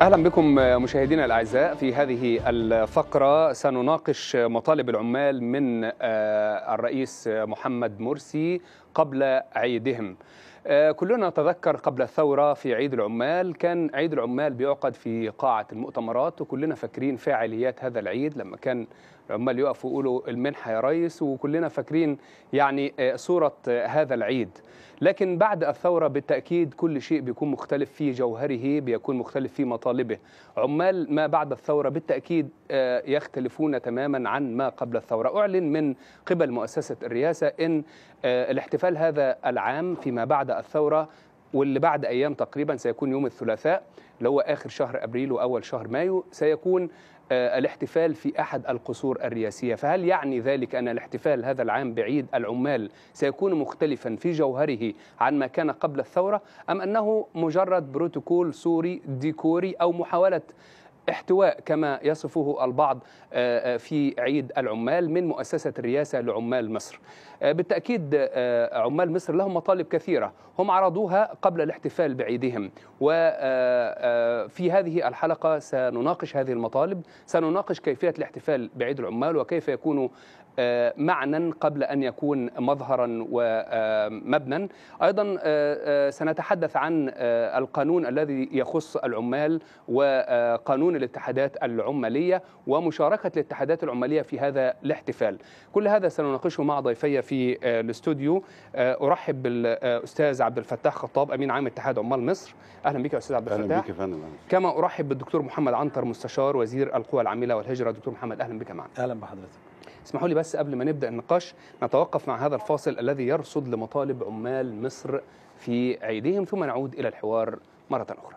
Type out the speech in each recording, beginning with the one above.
اهلا بكم مشاهدينا الاعزاء في هذه الفقره سنناقش مطالب العمال من الرئيس محمد مرسي قبل عيدهم كلنا نتذكر قبل الثورة في عيد العمال كان عيد العمال بيعقد في قاعة المؤتمرات وكلنا فاكرين فاعليات هذا العيد لما كان العمال يقفوا يقولوا المنحة يا ريس وكلنا فاكرين يعني صورة هذا العيد لكن بعد الثورة بالتأكيد كل شيء بيكون مختلف في جوهره بيكون مختلف في مطالبه عمال ما بعد الثورة بالتأكيد يختلفون تماما عن ما قبل الثورة أعلن من قبل مؤسسة الرئاسة أن الاحتفال هذا العام فيما بعد الثورة واللي بعد أيام تقريبا سيكون يوم الثلاثاء اللي هو آخر شهر أبريل وأول شهر مايو سيكون الاحتفال في أحد القصور الرئاسية فهل يعني ذلك أن الاحتفال هذا العام بعيد العمال سيكون مختلفا في جوهره عن ما كان قبل الثورة أم أنه مجرد بروتوكول سوري ديكوري أو محاولة احتواء كما يصفه البعض في عيد العمال من مؤسسة الرئاسة لعمال مصر بالتأكيد عمال مصر لهم مطالب كثيرة هم عرضوها قبل الاحتفال بعيدهم وفي هذه الحلقة سنناقش هذه المطالب سنناقش كيفية الاحتفال بعيد العمال وكيف يكون معنى قبل أن يكون مظهرا ومبنى أيضا سنتحدث عن القانون الذي يخص العمال وقانون الاتحادات العمالية ومشاركة الاتحادات العمالية في هذا الاحتفال كل هذا سنناقشه مع ضيفي في الاستوديو أرحب بالأستاذ عبد الفتاح خطاب أمين عام اتحاد عمال مصر أهلا بك يا أستاذ عبد الفتاح أهلا بك يا فندم كما أرحب بالدكتور محمد عنتر مستشار وزير القوى العاملة والهجرة دكتور محمد أهلا بك معنا أهلا بحضرتك اسمحوا لي بس قبل ما نبدا النقاش نتوقف مع هذا الفاصل الذي يرصد لمطالب عمال مصر في عيدهم ثم نعود الى الحوار مره اخرى.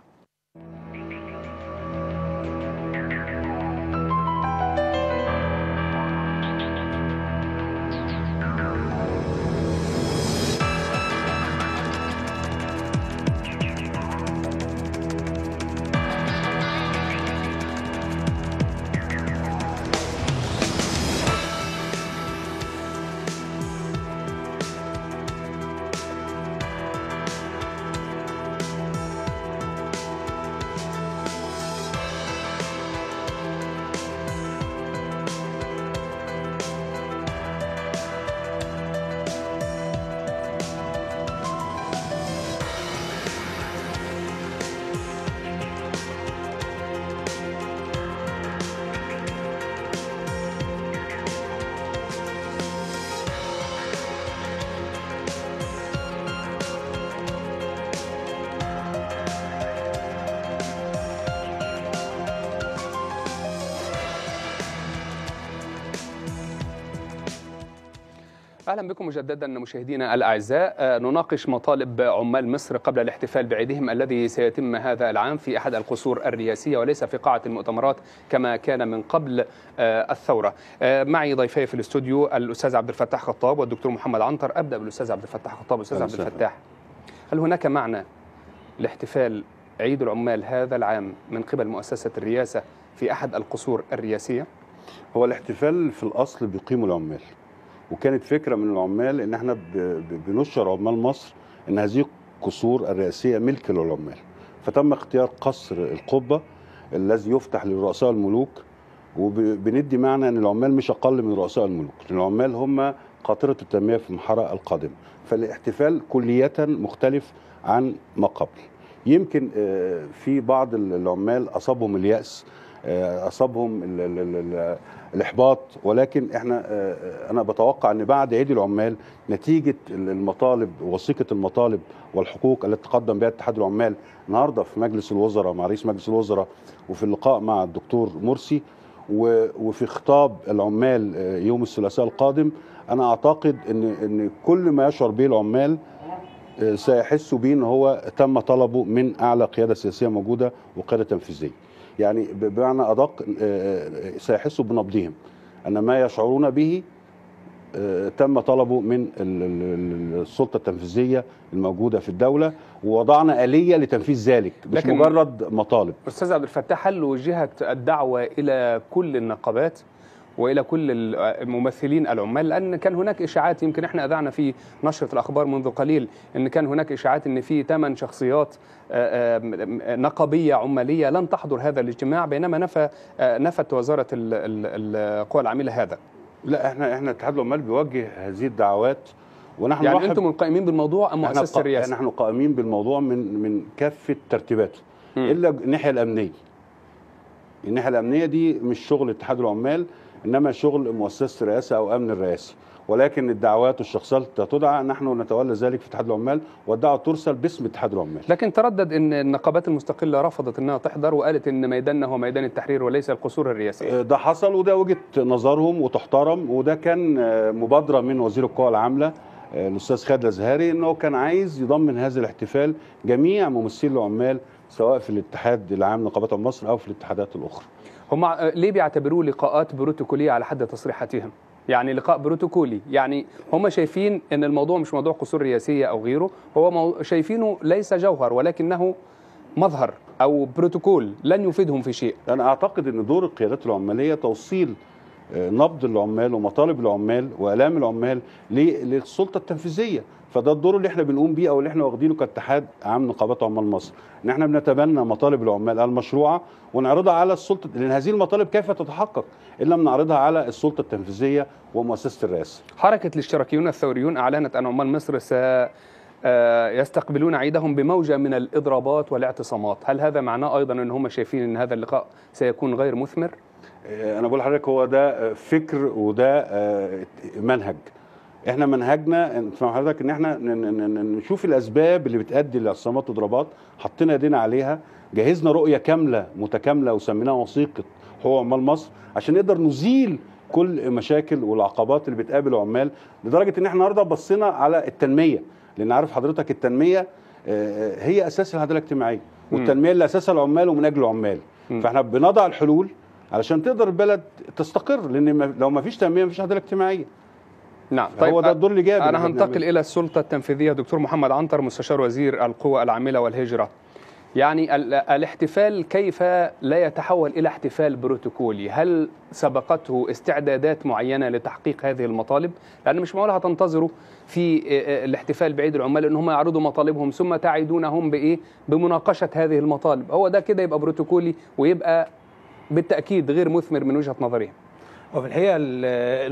اهلا بكم مجددا مشاهدينا الاعزاء نناقش مطالب عمال مصر قبل الاحتفال بعيدهم الذي سيتم هذا العام في احد القصور الرئاسيه وليس في قاعه المؤتمرات كما كان من قبل الثوره. معي ضيفي في الاستوديو الاستاذ عبد الفتاح خطاب والدكتور محمد عنتر ابدا بالاستاذ عبد الفتاح خطاب استاذ عبد الفتاح هل هناك معنى لاحتفال عيد العمال هذا العام من قبل مؤسسه الرئاسه في احد القصور الرئاسيه؟ هو الاحتفال في الاصل بيقيمه العمال وكانت فكره من العمال ان احنا بنشر عمال مصر ان هذه القصور الرئاسيه ملك للعمال فتم اختيار قصر القبه الذي يفتح لرؤساء الملوك وبندي معنى ان العمال مش اقل من رؤساء الملوك العمال هم قاطره التنميه في المرحله القادمه فالاحتفال كليه مختلف عن ما قبل يمكن في بعض العمال اصابهم الياس اصابهم ال ال ال الاحباط ولكن احنا انا بتوقع ان بعد عيد العمال نتيجه المطالب وثيقه المطالب والحقوق التي تقدم بها اتحاد العمال النهارده في مجلس الوزراء مع رئيس مجلس الوزراء وفي اللقاء مع الدكتور مرسي وفي خطاب العمال يوم الثلاثاء القادم انا اعتقد ان ان كل ما يشعر به العمال سيحسوا به ان هو تم طلبه من اعلى قياده سياسيه موجوده وقياده تنفيذيه. يعني بمعنى ادق سيحسوا بنبضهم ان ما يشعرون به تم طلبه من السلطه التنفيذيه الموجوده في الدوله ووضعنا اليه لتنفيذ ذلك مش مجرد مطالب استاذ عبد الفتاح هل وجهت الدعوه الى كل النقابات والى كل الممثلين العمال لان كان هناك اشاعات يمكن احنا اذعنا في نشره الاخبار منذ قليل ان كان هناك اشاعات ان في ثمان شخصيات آه، آه، نقابيه عماليه لن تحضر هذا الاجتماع بينما نفى آه، نفت وزاره ال- ال- القوى العامله هذا لا احنا احنا اتحاد العمال بيوجه هذه الدعوات ونحن يعني نرحب- انتم القائمين بالموضوع ام احنا مؤسسه قا- الرئاسه نحن قائمين بالموضوع من من كافه ترتيباته مم. الا الناحيه الامنيه الناحيه الامنيه دي مش شغل اتحاد العمال انما شغل مؤسسه الرئاسه او امن الرئاسي ولكن الدعوات والشخصيات تدعى نحن نتولى ذلك في اتحاد العمال والدعوه ترسل باسم اتحاد العمال لكن تردد ان النقابات المستقله رفضت انها تحضر وقالت ان ميداننا هو ميدان التحرير وليس القصور الرئاسيه ده حصل وده وجهه نظرهم وتحترم وده كان آه، مبادره من وزير القوى العامله آه، الاستاذ خالد الازهري انه كان عايز يضمن هذا الاحتفال جميع ممثلي العمال سواء في الاتحاد العام نقابات عمال مصر او في الاتحادات الاخرى هم آه، ليه بيعتبروه لقاءات بروتوكوليه على حد تصريحاتهم يعني لقاء بروتوكولي يعني هم شايفين ان الموضوع مش موضوع قصور رئاسيه او غيره هو مو... شايفينه ليس جوهر ولكنه مظهر او بروتوكول لن يفيدهم في شيء انا اعتقد ان دور القيادات العماليه توصيل آه، نبض العمال ومطالب العمال والام العمال ل- للسلطه التنفيذيه فده الدور اللي احنا بنقوم بيه او اللي احنا واخدينه كاتحاد عام نقابات عمال مصر ان احنا بنتبنى مطالب العمال المشروعه ونعرضها على السلطه لان هذه المطالب كيف تتحقق الا لما نعرضها على السلطه التنفيذيه ومؤسسه الرئاسه حركه الاشتراكيون الثوريون اعلنت ان عمال مصر س آه، يستقبلون عيدهم بموجه من الاضرابات والاعتصامات هل هذا معناه ايضا ان هم شايفين ان هذا اللقاء سيكون غير مثمر آه، انا بقول لحضرتك هو ده آه، فكر وده آه، منهج احنا منهجنا انت فاهم حضرتك ان احنا ن- ن- ن- نشوف الاسباب اللي بتؤدي لاعتصامات واضرابات حطينا ايدينا عليها جهزنا رؤيه كامله متكامله وسميناها وثيقه حقوق عمال مصر عشان نقدر نزيل كل مشاكل والعقبات اللي بتقابل العمال لدرجه ان احنا النهارده بصينا على التنميه لان عارف حضرتك التنميه آه، هي اساس العداله الاجتماعيه مم. والتنميه اللي اساسها العمال ومن اجل العمال مم. فاحنا بنضع الحلول علشان تقدر البلد تستقر لان ما- لو ما فيش تنميه ما فيش عداله اجتماعيه نعم هو ده الدور الايجابي اللي انا إحنا هنتقل بنعمله. الى السلطه التنفيذيه دكتور محمد عنتر مستشار وزير القوى العامله والهجره يعني ال- الاحتفال كيف لا يتحول الى احتفال بروتوكولي هل سبقته استعدادات معينه لتحقيق هذه المطالب لان مش معقول هتنتظروا في آه، الاحتفال بعيد العمال ان هم يعرضوا مطالبهم ثم تعيدونهم بايه بمناقشه هذه المطالب هو ده كده يبقى بروتوكولي ويبقى بالتاكيد غير مثمر من وجهه نظرهم وفي الحقيقه ال-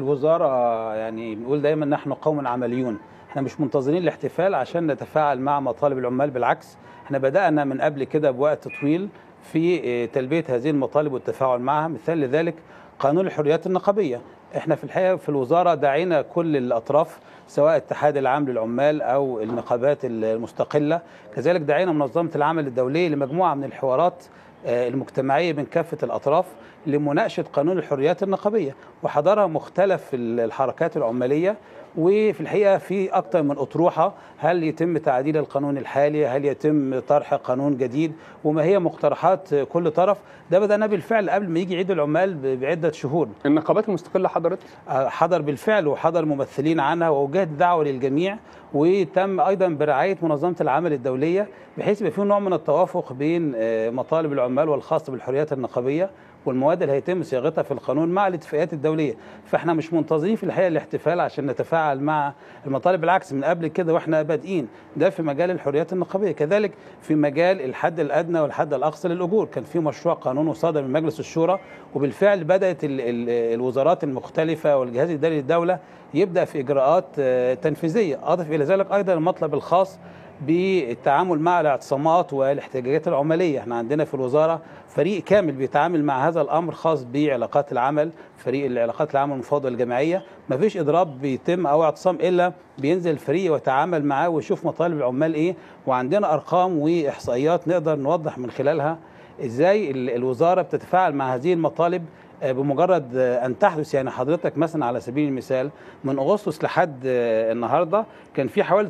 الوزاره يعني بنقول دايما نحن قوم عمليون احنا مش منتظرين الاحتفال عشان نتفاعل مع مطالب العمال بالعكس احنا بدانا من قبل كده بوقت طويل في اه، تلبيه هذه المطالب والتفاعل معها مثال لذلك قانون الحريات النقابيه احنا في الحقيقه في الوزاره دعينا كل الاطراف سواء الاتحاد العام للعمال او النقابات المستقله كذلك دعينا منظمه العمل الدوليه لمجموعه من الحوارات آه، المجتمعيه من كافه الاطراف لمناقشه قانون الحريات النقابيه وحضرها مختلف ال- الحركات العماليه وفي الحقيقه في اكثر من اطروحه هل يتم تعديل القانون الحالي هل يتم طرح قانون جديد وما هي مقترحات كل طرف ده بدانا بالفعل قبل ما يجي عيد العمال ب- بعده شهور النقابات المستقله حضرت حضر بالفعل وحضر ممثلين عنها ووجهت دعوه للجميع وتم ايضا برعايه منظمه العمل الدوليه بحيث يبقى في نوع من التوافق بين آه، مطالب العمال والخاصه بالحريات النقابيه والمواد اللي هيتم صياغتها في القانون مع الاتفاقيات الدوليه فاحنا مش منتظرين في الحقيقه الاحتفال عشان نتفاعل مع المطالب بالعكس من قبل كده واحنا بادئين ده في مجال الحريات النقابيه كذلك في مجال الحد الادنى والحد الاقصى للاجور كان في مشروع قانون وصادر من مجلس الشورى وبالفعل بدات ال ال الوزارات المختلفه والجهاز الاداري للدوله يبدا في اجراءات آه، تنفيذيه اضف الى ذلك ايضا المطلب الخاص بالتعامل مع الاعتصامات والاحتجاجات العماليه احنا عندنا في الوزاره فريق كامل بيتعامل مع هذا الامر خاص بعلاقات العمل فريق العلاقات العامه المفاوضه الجماعيه ما فيش اضراب بيتم او اعتصام الا بينزل الفريق ويتعامل معاه ويشوف مطالب العمال ايه وعندنا ارقام واحصائيات نقدر نوضح من خلالها ازاي ال- الوزاره بتتفاعل مع هذه المطالب آه، بمجرد آه، ان تحدث يعني حضرتك مثلا على سبيل المثال من اغسطس لحد آه، النهارده كان في حوالي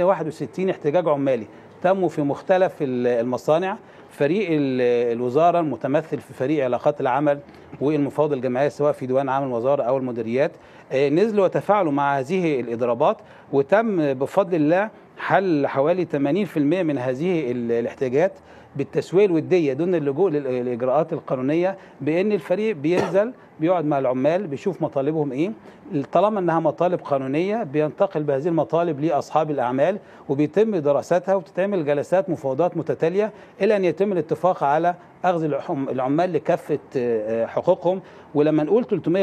361 احتجاج عمالي تموا في مختلف ال- المصانع فريق ال- الوزاره المتمثل في فريق علاقات العمل والمفاوضه الجماعيه سواء في ديوان عام الوزاره او المديريات آه، نزلوا وتفاعلوا مع هذه الاضرابات وتم بفضل الله حل حوالي 80% من هذه ال- الاحتياجات بالتسويه الوديه دون اللجوء للاجراءات القانونيه بان الفريق بينزل بيقعد مع العمال بيشوف مطالبهم ايه طالما انها مطالب قانونيه بينتقل بهذه المطالب لاصحاب الاعمال وبيتم دراستها وتتعمل جلسات مفاوضات متتاليه الى ان يتم الاتفاق على اخذ العم- العمال لكافه آه، حقوقهم ولما نقول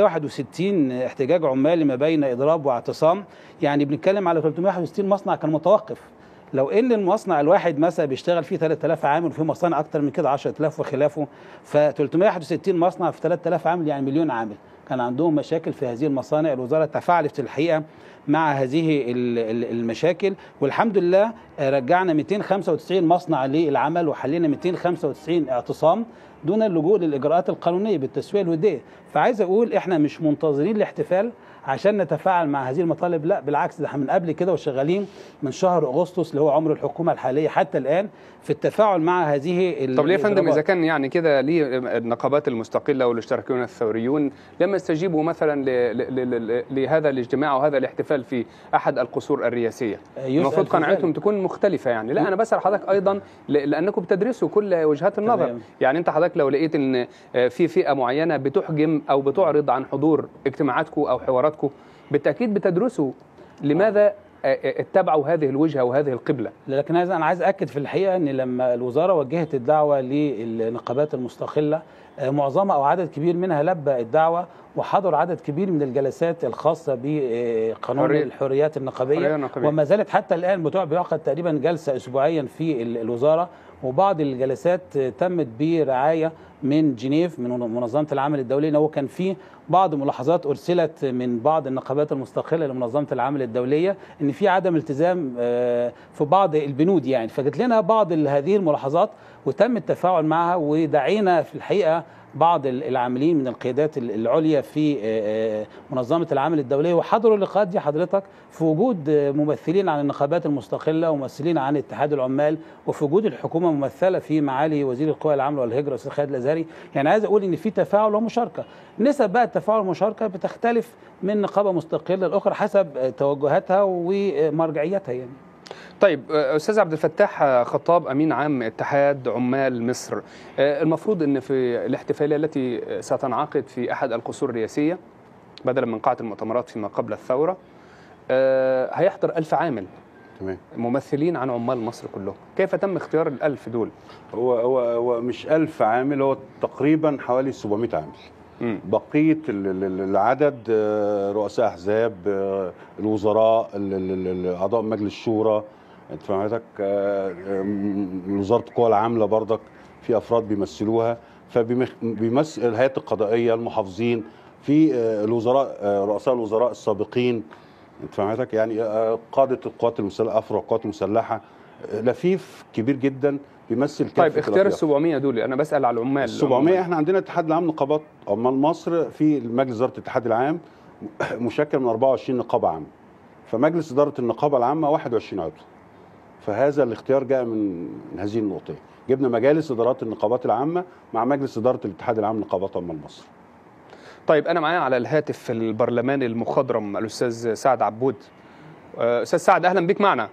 361 احتجاج عمالي ما بين اضراب واعتصام يعني بنتكلم على 361 مصنع كان متوقف لو ان المصنع الواحد مثلا بيشتغل فيه 3000 عامل وفي مصانع اكتر من كده 10000 وخلافه ف 361 مصنع في 3000 عامل يعني مليون عامل كان عندهم مشاكل في هذه المصانع الوزاره تفاعلت في الحقيقه مع هذه ال- ال- المشاكل والحمد لله آه، رجعنا 295 مصنع للعمل وحلينا 295 اعتصام دون اللجوء للاجراءات القانونيه بالتسويه الوديه فعايز اقول احنا مش منتظرين الاحتفال عشان نتفاعل مع هذه المطالب لا بالعكس ده احنا من قبل كده وشغالين من شهر اغسطس اللي هو عمر الحكومه الحاليه حتى الان في التفاعل مع هذه ال- طب ليه يا فندم الإضرابات. اذا كان يعني كده ليه النقابات المستقله والاشتراكيون الثوريون لم يستجيبوا مثلا ل- ل- ل- ل- لهذا الاجتماع وهذا الاحتفال في احد القصور الرئاسيه آه، يسأل المفروض في قناعتهم ذلك. تكون مختلفه يعني لا انا بسال حضرتك ايضا ل- لانكم بتدرسوا كل وجهات النظر تمام. يعني انت حضرتك لو لقيت ان آه، في فئه معينه بتحجم او بتعرض عن حضور اجتماعاتكم او حواراتكم بالتاكيد بتدرسوا لماذا آه، آه، اتبعوا هذه الوجهه وهذه القبله لكن عايز انا عايز اكد في الحقيقه ان لما الوزاره وجهت الدعوه للنقابات المستقله آه، معظمها او عدد كبير منها لبى الدعوه وحضر عدد كبير من الجلسات الخاصه بقانون حرية- الحريات النقابيه حرية نقابية. وما زالت حتى الان بتوع بيعقد تقريبا جلسه اسبوعيا في ال- الوزاره وبعض الجلسات آه، تمت برعايه من جنيف من منظمه العمل الدولي لأنه كان في بعض ملاحظات ارسلت من بعض النقابات المستقله لمنظمه العمل الدوليه ان في عدم التزام آه، في بعض البنود يعني فجت لنا بعض ال- هذه الملاحظات وتم التفاعل معها ودعينا في الحقيقه بعض ال- العاملين من القيادات ال- العليا في آه، آه، منظمه العمل الدوليه وحضروا اللقاءات دي حضرتك في وجود آه، ممثلين عن النقابات المستقله وممثلين عن اتحاد العمال وفي وجود الحكومه ممثله في معالي وزير القوى العامله والهجره الاستاذ خالد الازهري يعني عايز اقول ان في تفاعل ومشاركه نسب بقى التفاعل والمشاركه بتختلف من نقابه مستقله لاخرى حسب آه، توجهاتها ومرجعيتها يعني طيب آه، استاذ عبد الفتاح آه، خطاب امين عام اتحاد عمال مصر آه، المفروض ان في الاحتفاليه التي آه، ستنعقد في احد القصور الرئاسيه بدلا من قاعه المؤتمرات فيما قبل الثوره آه، هيحضر ألف عامل تمام ممثلين عن عمال مصر كلهم كيف تم اختيار الألف دول هو هو هو مش 1000 عامل هو تقريبا حوالي 700 عامل مم. بقيه ال- ال- ال- العدد آه، رؤساء احزاب آه، الوزراء ال- ال- ال- اعضاء مجلس الشورى انت فاهم حضرتك آه، آه، وزاره القوى العامله برضك في افراد بيمثلوها فبيمثل الهيئات القضائيه المحافظين في آه، الوزراء آه، رؤساء الوزراء السابقين انت فاهم حضرتك يعني آه، قاده القوات المسلحه افرع القوات المسلحه آه، لفيف كبير جدا بيمثل كافه طيب اختيار ال الأطياف. 700 دول انا بسال على العمال ال 700 احنا عندنا اتحاد العام نقابات عمال مصر في مجلس اداره الاتحاد العام مشكل من 24 نقابه عامه فمجلس اداره النقابه العامه 21 عضو فهذا الاختيار جاء من من هذه النقطه جبنا مجالس ادارات النقابات العامه مع مجلس اداره الاتحاد العام نقابات عمال مصر طيب انا معايا على الهاتف في البرلمان المخضرم الاستاذ سعد عبود آه، استاذ سعد اهلا بك معنا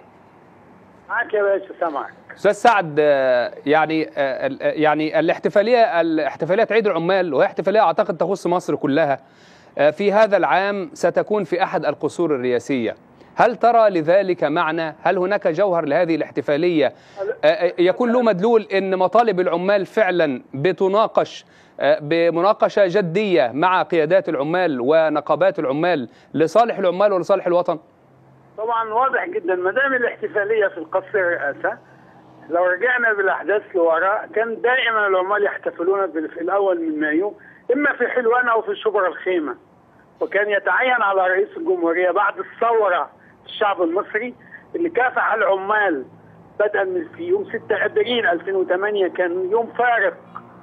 معك يا باشا سامعك استاذ سعد آه، يعني آه، ال- آه، يعني الاحتفاليه الاحتفاليه عيد العمال وهي احتفاليه اعتقد تخص مصر كلها آه، في هذا العام ستكون في احد القصور الرئاسيه هل ترى لذلك معنى هل هناك جوهر لهذه الاحتفاليه آه، آه، يكون له مدلول ان مطالب العمال فعلا بتناقش آه، بمناقشه جديه مع قيادات العمال ونقابات العمال لصالح العمال ولصالح الوطن طبعا واضح جدا ما دام الاحتفاليه في القصر الرئاسه لو رجعنا بالاحداث لوراء كان دائما العمال يحتفلون بال- في الاول من مايو اما في حلوان او في شبرا الخيمه وكان يتعين على رئيس الجمهوريه بعد الثوره الشعب المصري اللي كافح العمال بدءا من في يوم 6 ابريل 2008 كان يوم فارق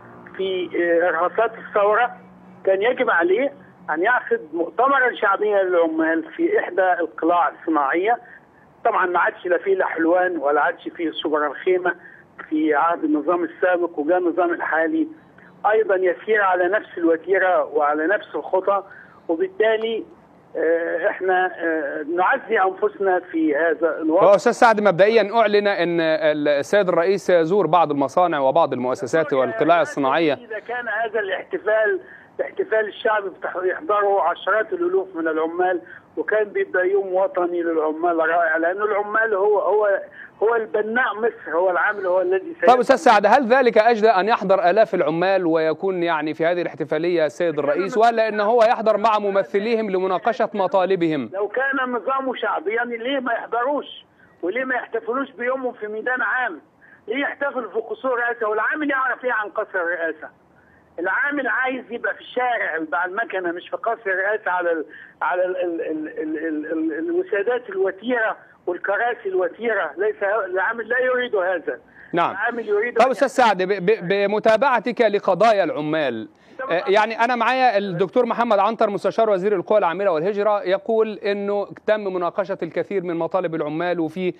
في آه، ارهاصات الثوره كان يجب عليه ان يعقد مؤتمرا شعبيا للعمال في احدى القلاع الصناعيه طبعا ما عادش لا فيه لا حلوان ولا عادش فيه شبرا الخيمه في عهد النظام السابق وجاء النظام الحالي ايضا يسير على نفس الوتيره وعلى نفس الخطى وبالتالي آه، احنا آه، نعزي انفسنا في هذا هو الوقت استاذ سعد مبدئيا اعلن ان السيد الرئيس سيزور بعض المصانع وبعض المؤسسات والقلاع الصناعيه اذا كان هذا الاحتفال الاحتفال الشعبي بتح- يحضره عشرات الالوف من العمال وكان بيبقى يوم وطني للعمال رائع لانه العمال هو هو هو البناء مصر هو العامل هو الذي طب استاذ سعد هل ذلك اجدى ان يحضر الاف العمال ويكون يعني في هذه الاحتفاليه السيد الرئيس ولا ان هو يحضر مع ممثليهم لمناقشه مطالبهم لو كان النظام شعبيا ليه ما يحضروش وليه ما يحتفلوش بيومهم في ميدان عام ليه يحتفلوا في قصور رئاسه والعامل يعرف ايه عن قصر الرئاسه العامل عايز يبقى في الشارع مع المكنه مش في قصر الرئاسه على ال على ال ال ال ال ال ال الوسادات الوتيره والكراسي الوتيره ليس العامل لا يريد هذا نعم العامل يريد طب أن استاذ سعد ب- ب- بمتابعتك لقضايا العمال آه، يعني انا معايا الدكتور محمد عنتر مستشار وزير القوى العامله والهجره يقول انه تم مناقشه الكثير من مطالب العمال وفي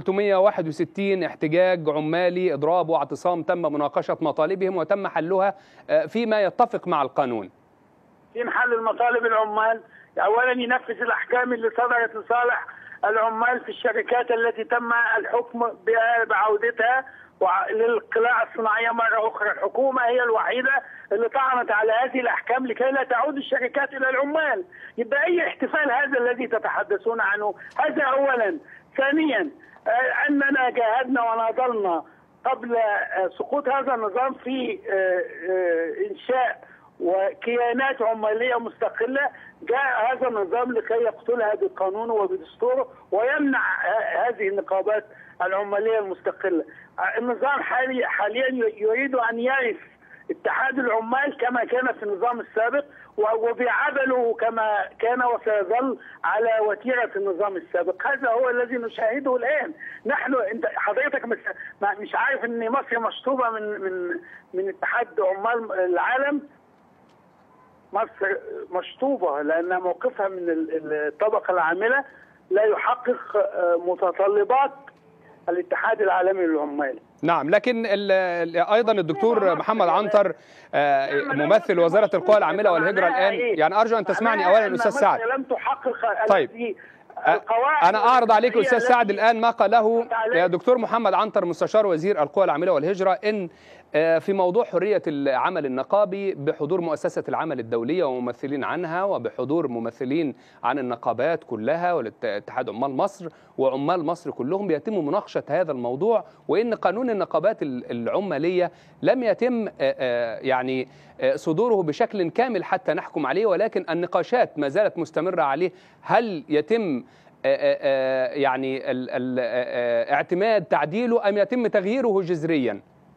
361 احتجاج عمالي اضراب واعتصام تم مناقشه مطالبهم وتم حلها آه، فيما يتفق مع القانون في محل المطالب العمال اولا ينفذ الاحكام اللي صدرت لصالح العمال في الشركات التي تم الحكم بها- بعودتها وع- للقلاع الصناعيه مره اخرى الحكومه هي الوحيده اللي طعنت على هذه الاحكام لكي لا تعود الشركات الى العمال يبقى اي احتفال هذا الذي تتحدثون عنه هذا اولا ثانيا آه، اننا جاهدنا وناضلنا قبل آه، سقوط هذا النظام في آه، آه، انشاء وكيانات عماليه مستقله جاء هذا النظام لكي يقتلها بقانونه وبدستوره ويمنع ه- هذه النقابات العماليه المستقله. النظام حالي حاليا ي- يريد ان يرث اتحاد العمال كما كان في النظام السابق و- وبيعمله كما كان وسيظل على وتيره النظام السابق، هذا هو الذي نشاهده الان، نحن انت حضرتك مش ما- مش عارف ان مصر مشطوبه من من من اتحاد عمال العالم مصر مشطوبة لأن موقفها من ال- الطبقة العاملة لا يحقق آه، متطلبات الاتحاد العالمي للعمال نعم لكن ال- ال- ايضا الدكتور محمد عنتر آه، ممثل وزاره القوى العامله والهجره الان يعني ارجو ان تسمعني معناها اولا أن استاذ مصر سعد لم تحقق طيب. الذي- أ- القواعد انا اعرض عليك هي استاذ سعد التي- الان ما قاله عليه. يا دكتور محمد عنتر مستشار وزير القوى العامله والهجره ان آه، في موضوع حريه العمل النقابي بحضور مؤسسه العمل الدوليه وممثلين عنها وبحضور ممثلين عن النقابات كلها والاتحاد عمال مصر وعمال مصر كلهم بيتم مناقشه هذا الموضوع وان قانون النقابات ال- العماليه لم يتم آه، آه، يعني آه، صدوره بشكل كامل حتى نحكم عليه ولكن النقاشات ما زالت مستمره عليه هل يتم آه، آه، آه، يعني ال- ال- آه، آه، اعتماد تعديله ام يتم تغييره جذريا؟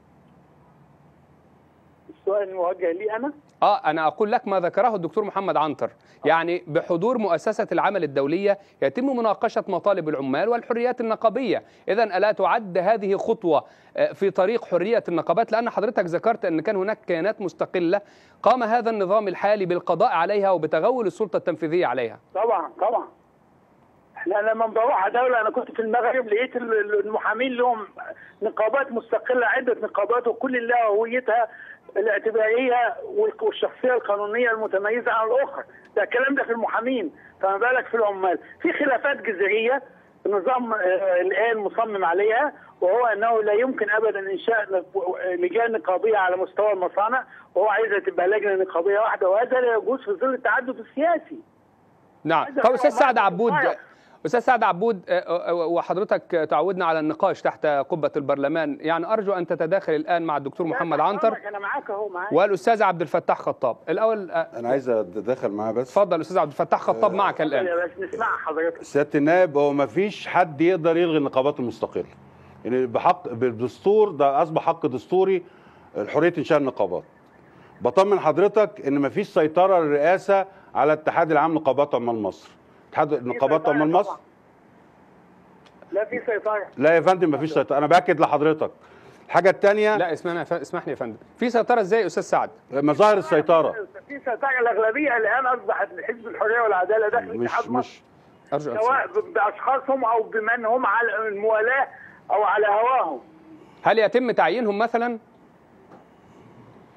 السؤال موجه لي أنا اه انا اقول لك ما ذكره الدكتور محمد عنتر يعني بحضور مؤسسه العمل الدوليه يتم مناقشه مطالب العمال والحريات النقابيه اذا الا تعد هذه خطوه آه، في طريق حريه النقابات لان حضرتك ذكرت ان كان هناك كيانات مستقله قام هذا النظام الحالي بالقضاء عليها وبتغول السلطه التنفيذيه عليها طبعا طبعا احنا لما بروح على دولة انا كنت في المغرب لقيت ال- ال- المحامين لهم نقابات مستقلة عدة نقابات وكل اللي لها هويتها الاعتبارية وال- والشخصية القانونية المتميزة عن الأخرى ده الكلام ده في المحامين فما بالك في العمال في خلافات جذرية النظام آه، الآن مصمم عليها وهو أنه لا يمكن أبدا إنشاء نق- لجان نقابية على مستوى المصانع وهو عايزها تبقى لجنة نقابية واحدة وهذا لا يجوز في ظل التعدد السياسي نعم هذا طب هو استاذ سعد بعض عبود الصغير. استاذ سعد عبود آه، آه، وحضرتك تعودنا على النقاش تحت قبه البرلمان يعني ارجو ان تتداخل الان مع الدكتور محمد عنتر انا معاك اهو معاك والاستاذ عبد الفتاح خطاب الاول آه، انا عايز اتدخل معاه بس اتفضل استاذ عبد الفتاح خطاب معك الان يا بس نسمع حضرتك سياده النائب هو ما فيش حد يقدر يلغي النقابات المستقله يعني بحق بالدستور ده اصبح حق دستوري حريه انشاء النقابات بطمن حضرتك ان ما فيش سيطره للرئاسه على الاتحاد العام لنقابات عمال مصر اتحاد نقابات سيطرة عمال مصر طبعاً. لا في سيطرة لا يا فندم ما فيش سيطره انا باكد لحضرتك الحاجه الثانيه لا اسمعني يا ف- اسمح لي يا فندم في سيطره ازاي يا استاذ سعد مظاهر السيطره في سيطرة الأغلبية الآن أصبحت حزب الحرية والعدالة داخل مش اتحاد مصر مش ارجو أن سواء تسمع. ب- بأشخاصهم أو بمن هم على الموالاة أو على هواهم هل يتم تعيينهم مثلا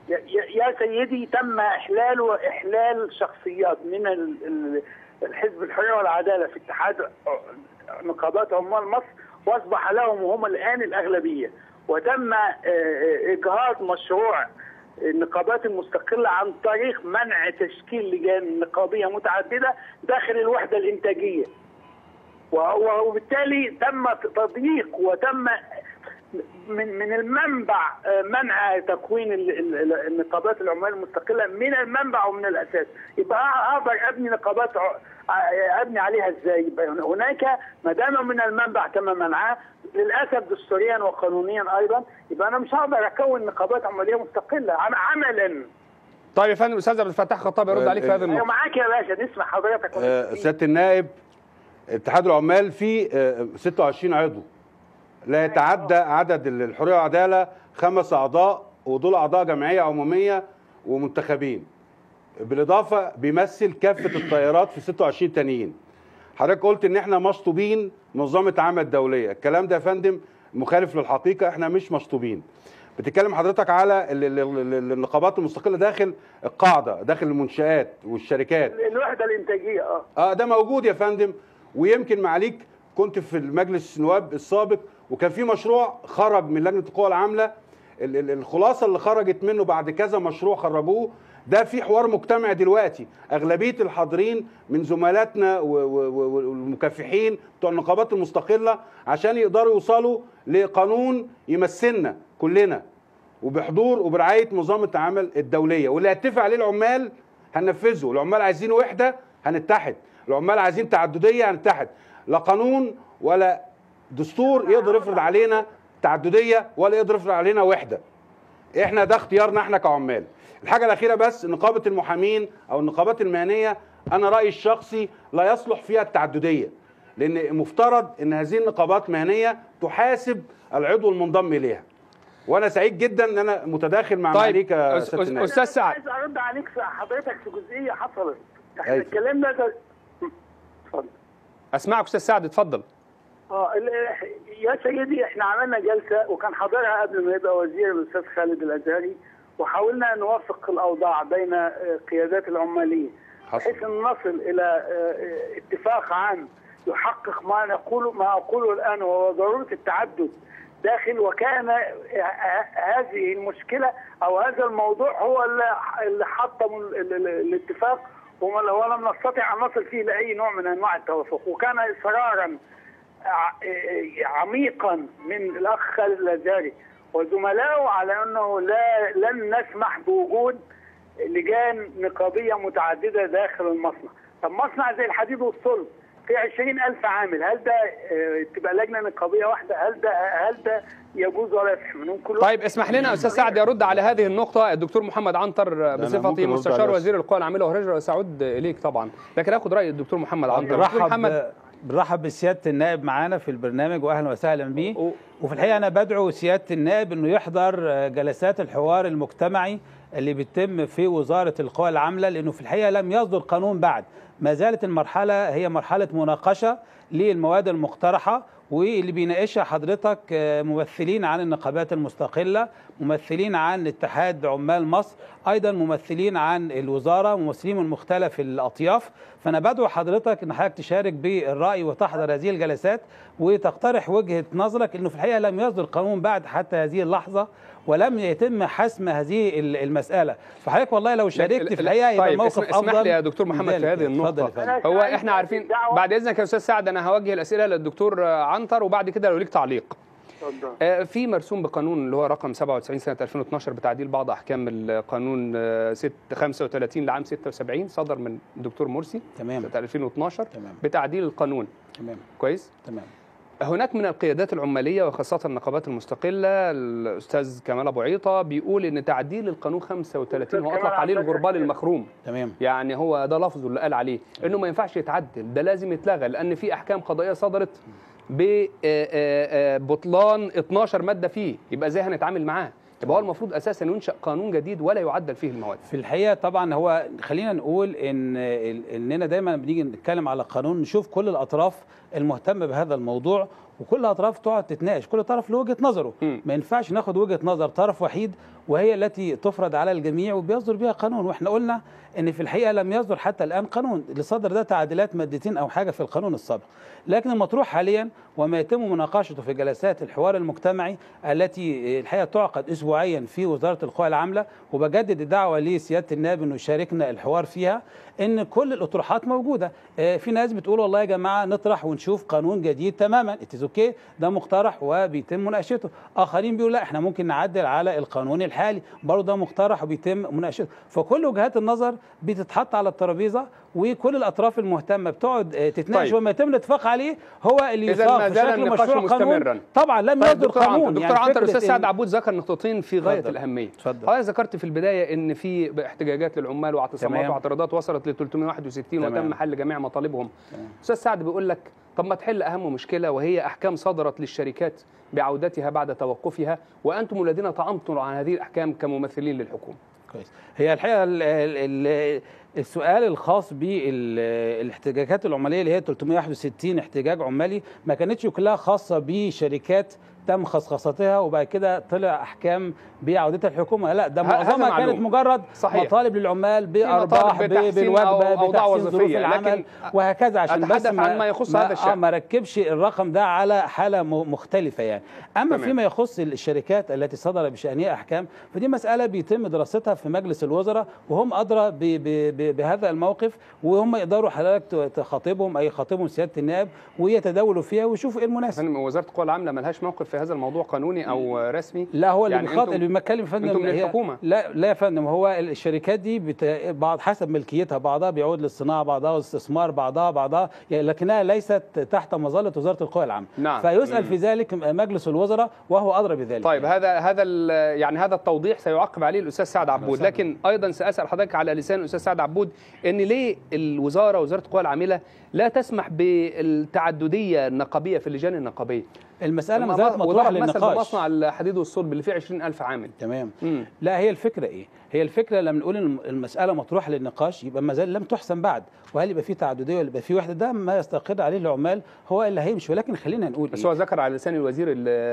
يا- يا يا سيدي تم احلال واحلال شخصيات من ال- ال- الحزب الحريه والعداله في اتحاد نقابات عمال مصر واصبح لهم وهم الان الاغلبيه وتم آه، آه، اجهاض مشروع النقابات المستقله عن طريق منع تشكيل لجان نقابيه متعدده داخل الوحده الانتاجيه و- وبالتالي تم تضييق وتم من من المنبع آه، منع تكوين ال- ال- ال- النقابات العمال المستقله من المنبع ومن الاساس يبقى اقدر ابني نقابات ع- ع- ابني عليها ازاي يبقى هناك ما دام من المنبع تم منعها للاسف دستوريا وقانونيا ايضا يبقى انا مش هقدر اكون نقابات عماليه مستقله عم- عملا طيب يا فندم الاستاذ عبد الفتاح خطاب يرد عليك في هذه ايوه النقطه معاك يا باشا نسمع حضرتك آه، سياده النائب اتحاد العمال فيه آه، 26 عضو لا يتعدى عدد الحريه والعداله خمس اعضاء ودول اعضاء جمعيه عموميه ومنتخبين بالاضافه بيمثل كافه التيارات في 26 تانيين حضرتك قلت ان احنا مشطوبين منظمه عمل الدوليه الكلام ده يا فندم مخالف للحقيقه احنا مش مشطوبين بتتكلم حضرتك على ال- ال- ال- النقابات المستقله داخل القاعده داخل المنشآت والشركات الوحده الانتاجيه اه اه ده موجود يا فندم ويمكن معاليك كنت في المجلس النواب السابق وكان في مشروع خرج من لجنه القوى العامله ال- ال- الخلاصه اللي خرجت منه بعد كذا مشروع خرجوه ده في حوار مجتمعي دلوقتي اغلبيه الحاضرين من زملاتنا و- و- و- والمكافحين بتوع النقابات المستقله عشان يقدروا يوصلوا لقانون يمثلنا كلنا وبحضور وبرعايه منظمه العمل الدوليه واللي هيتفق عليه العمال هننفذه العمال عايزين وحده هنتحد العمال عايزين تعدديه هنتحد لا قانون ولا دستور يقدر يفرض علينا تعدديه ولا يقدر يفرض علينا وحده احنا ده اختيارنا احنا كعمال الحاجه الاخيره بس نقابه المحامين او النقابات المهنيه انا رايي الشخصي لا يصلح فيها التعدديه لان مفترض ان هذه النقابات مهنيه تحاسب العضو المنضم اليها وانا سعيد جدا ان انا متداخل مع طيب، معاليك يا أس- سياده أس- النائب أستاذ سعد. عايز ارد عليك في حضرتك في جزئيه حصلت احنا أيوة. اتكلمنا ده اتفضل اسمعك استاذ سعد اتفضل اه ال- يا سيدي احنا عملنا جلسه وكان حاضرها قبل ما يبقى وزير الاستاذ خالد الازهري وحاولنا ان نوفق الاوضاع بين آه، قيادات العماليه حصل. بحيث ان نصل الى آه، آه، اتفاق عام يحقق ما نقول ما اقوله الان وهو ضروره التعدد داخل وكان آه، آه، هذه المشكله او هذا الموضوع هو اللي اللي حطم ال- ال- ال- الاتفاق وما- ولم نستطع ان نصل فيه لاي نوع من انواع التوافق وكان اصرارا ع- عميقا من الاخ خالد الازهري وزملائه على انه لا لن نسمح بوجود لجان نقابيه متعدده داخل المصنع. طب مصنع زي الحديد والصلب في 20000 عامل هل ده آه، تبقى لجنه نقابيه واحده هل ده هل ده يجوز ولا يصح منهم كل طيب اسمح لنا استاذ سعد يرد على هذه النقطه الدكتور محمد عنتر بصفته ممكن أرد مستشار عليها. وزير القوى العامله وهرجع وسأعود اليك طبعا لكن اخد راي الدكتور محمد عنتر دكتور بنرحب محمد بنرحب بسياده النائب معانا في البرنامج واهلا وسهلا بيه و- وفي الحقيقه انا بدعو سياده النائب انه يحضر آه، جلسات الحوار المجتمعي اللي بيتم في وزاره القوى العامله لانه في الحقيقه لم يصدر قانون بعد ما زالت المرحله هي مرحله مناقشه للمواد المقترحه واللي بيناقشها حضرتك آه، ممثلين عن النقابات المستقله ممثلين عن اتحاد عمال مصر ايضا ممثلين عن الوزاره ممثلين من مختلف الاطياف فانا بدعو حضرتك ان حضرتك تشارك بالراي وتحضر هذه الجلسات وتقترح وجهه نظرك انه في الحقيقه لم يصدر قانون بعد حتى هذه اللحظه ولم يتم حسم هذه ال- المساله فحضرتك والله لو شاركت في الحقيقه يبقى طيب الموقف اسمح, اسمح افضل لي يا دكتور من محمد في ذلك. هذه اتفضل يا النقطه فندم. أنا هو عايز احنا عارفين دعوة- بعد اذنك يا استاذ سعد انا هوجه الاسئله للدكتور عنتر وبعد كده لو ليك تعليق اتفضل. آه، في مرسوم بقانون اللي هو رقم 97 سنه 2012 بتعديل بعض احكام القانون آه، 6 35 لعام 76 صدر من الدكتور مرسي تمام سنه 2012 تمام. بتعديل القانون تمام كويس تمام هناك من القيادات العماليه وخاصه النقابات المستقله الاستاذ كمال ابو عيطه بيقول ان تعديل القانون 35 هو كمال اطلق عليه عبد الفتاح الغربال كده. المخروم تمام يعني هو ده لفظه اللي قال عليه انه ما ينفعش يتعدل ده لازم يتلغى لان في احكام قضائيه صدرت ببطلان 12 ماده فيه يبقى ازاي هنتعامل معاه يبقى هو المفروض اساسا ينشا قانون جديد ولا يعدل فيه المواد في الحقيقه طبعا هو خلينا نقول ان اننا دايما بنيجي نتكلم على قانون نشوف كل الاطراف المهتمه بهذا الموضوع وكل الاطراف تقعد تتناقش كل طرف له وجهه نظره مم. ما ينفعش ناخد وجهه نظر طرف وحيد وهي التي تفرض على الجميع وبيصدر بها قانون واحنا قلنا ان في الحقيقه لم يصدر حتى الان قانون اللي صدر ده تعديلات مادتين او حاجه في القانون السابق لكن المطروح حاليا وما يتم مناقشته في جلسات الحوار المجتمعي التي الحقيقه تعقد اسبوعيا في وزاره القوى العامله وبجدد الدعوه لسياده النائب انه يشاركنا الحوار فيها ان كل الاطروحات موجوده آه، في ناس بتقول والله يا جماعه نطرح ونشوف قانون جديد تماما اتس اوكي ده مقترح وبيتم مناقشته اخرين بيقولوا لا احنا ممكن نعدل على القانون الحالي برضه ده مقترح وبيتم مناقشته فكل وجهات النظر بتتحط على الترابيزه وكل الاطراف المهتمه بتقعد آه، تتناقش طيب. وما يتم الاتفاق عليه هو اللي إذا يصاغ ما في زال شكل النقاش مشروع قانون مستمراً. طبعا لم طيب يصدر دكتور عنتر قانون دكتور عنتر فكرة الاستاذ إن- سعد عبود ذكر نقطتين في غايه اتفضل. الاهميه اتفضل. حضرتك ذكرت في البدايه ان في احتجاجات للعمال واعتصامات تمام. واعتراضات وصلت ل 361 تمام. وتم حل جميع مطالبهم استاذ سعد بيقول لك طب ما تحل اهم مشكله وهي احكام صدرت للشركات بعودتها بعد توقفها وانتم الذين طعنتم عن هذه الاحكام كممثلين للحكومه كويس هي الحقيقه ال ال ال السؤال الخاص بالاحتجاجات العماليه اللي هي 361 احتجاج عمالي ما كانتش كلها خاصه بشركات تم خصخصتها وبعد كده طلع احكام بعودتها الحكومه لا ده ه- هذا معظمها معلوم. كانت مجرد صحيح. مطالب للعمال بارباح مطالب بتحسين بالوجبه أو أوضاع بتحسين ظروف وظيفية، العمل لكن وهكذا عشان بس أتحدث عن ما يخص هذا الشأن. آه ما ركبش الرقم ده على حاله م- مختلفه يعني اما تمام. فيما يخص الشركات التي صدر بشانها احكام فدي مساله بيتم دراستها في مجلس الوزراء وهم ادرى ب ب ب بهذا الموقف وهم يقدروا حضرتك ت- تخاطبهم اي يخاطبهم سياده النائب ويتداولوا فيها ويشوفوا ايه المناسب فندم، وزاره القوى العامله ملهاش موقف في هذا الموضوع قانوني او رسمي لا هو اللي يعني بيخاطب أنتم- اللي بيتكلم يا فندم أنتم من هي- الحكومة. لا لا يا فندم هو الشركات دي بت... بعض حسب ملكيتها بعضها بيعود للصناعه بعضها الاستثمار بعضها بعضها يعني لكنها ليست تحت مظله وزاره القوى العامه نعم. فيسال مم. في ذلك مجلس الوزراء وهو ادرى بذلك طيب هذا هذا ال- يعني هذا التوضيح سيعقب عليه الاستاذ سعد عبود وسهلا. لكن ايضا ساسال حضرتك على لسان الاستاذ سعد عبود ان ليه الوزاره وزاره القوى العامله لا تسمح بالتعدديه النقابيه في اللجان النقابيه المساله ما ثم زالت مطروحه وضرب مثل للنقاش بمصنع الحديد والصلب اللي فيه 20000 عامل تمام مم. لا هي الفكره ايه هي الفكره لما نقول إن المساله مطروحه للنقاش يبقى ما زال لم تحسم بعد وهل يبقى في تعدديه ولا يبقى في وحده ده ما يستقر عليه العمال هو اللي هيمشي ولكن خلينا نقول بس إيه؟ هو ذكر على لسان الوزير